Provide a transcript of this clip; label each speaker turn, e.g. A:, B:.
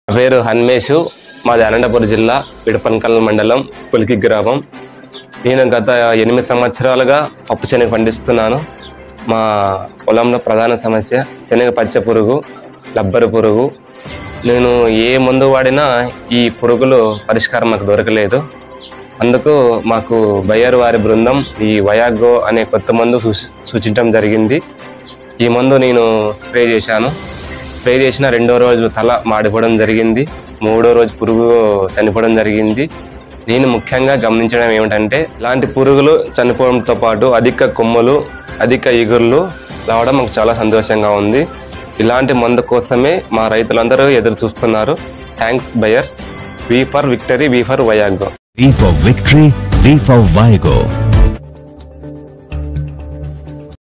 A: నా పేరు హన్మేషు మాది అనంతపురం జిల్లా పిడపన్కల్ మండలం పులికి గ్రామం నేను గత ఎనిమిది సంవత్సరాలుగా పప్పు శనగ పండిస్తున్నాను మా పొలంలో ప్రధాన సమస్య శనగ పచ్చ పురుగు లబ్బరు పురుగు నేను ఏ మందు వాడినా ఈ పురుగులు పరిష్కారం మాకు దొరకలేదు అందుకు మాకు బయ్యర్ వారి బృందం ఈ వయాగో అనే కొత్త మందు సూచ- సూచించడం జరిగింది ఈ మందు నేను స్ప్రే చేశాను స్ప్రే చేసిన రెండో రోజు తల మాడిపోవడం జరిగింది మూడో రోజు పురుగు చనిపోవడం జరిగింది నేను ముఖ్యంగా గమనించడం ఏమిటంటే ఇలాంటి పురుగులు చనిపోవడంతో పాటు అధిక కొమ్ములు అధిక ఇగుర్లు రావడం మాకు చాలా సంతోషంగా ఉంది ఇలాంటి మందు కోసమే మా రైతులందరూ ఎదురు చూస్తున్నారు thanks Bayer V for victory V for Vayego
B: V for victory, V for Vigo.